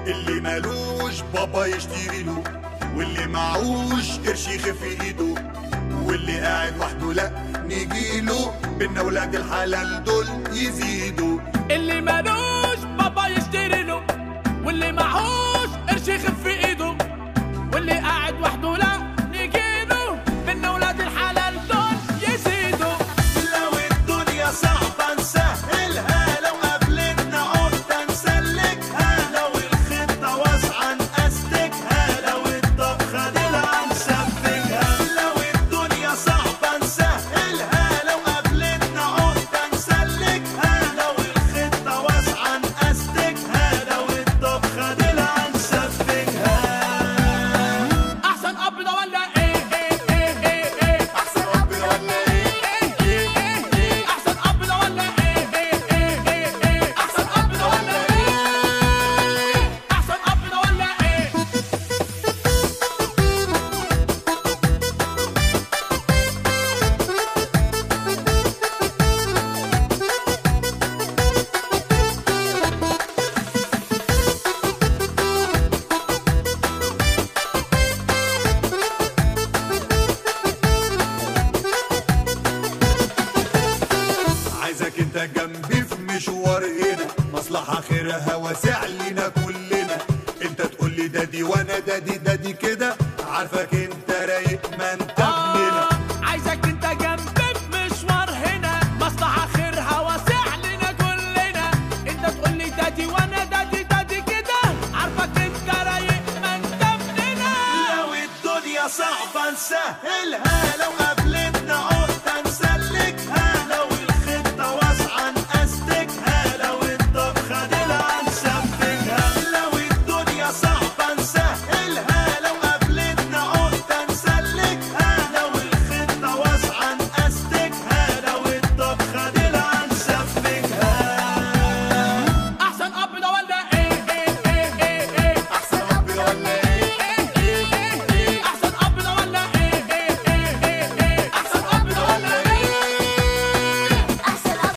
اللي مالوش بابا يشتري له واللي معوش قرش يخف ايده واللي قاعد وحده لا نجيله بينا ولاد الحلال دول يزيدوا اللي مالوش بابا يشتري له واللي معهوش قرش يخف في ايده واللي قاعد وحده لا نجيله من ولاد الحلال دول يزيدوا لو الدنيا صعبة نسهلها لو قابلتنا عقدة نسلكها لو الخطة واسعة نأستكها لو الطبخة دلع نسبكها لو الدنيا صعبة نسهلها لو قابلتنا عقدة نسلكها لو الخطة واسعة نأستكها لو الطبخة دلع نسبكها احسن اب ده ولا ايه ايه ايه ايه ايه احسن اب ده ولا ايه ايه ايه ايه ايه احسن اب ده ولا ايه ايه ايه ايه ايه احسن اب ده ولا ايه احسن اب ده ولا ايه عايزك انت جنبي في مشوار هنا مصلحة خيرها واسع لينا كلنا انت تقول لي دادي وانا دادي دادي كده عارفك انت رايق ما انت ابننا عايزك انت جنبي في مشوار هنا مصلحة خيرها واسع لنا كلنا انت تقول لي دادي وانا دادي دادي كده عارفك انت رايق ما انت ابننا لو الدنيا صعبة نسهلها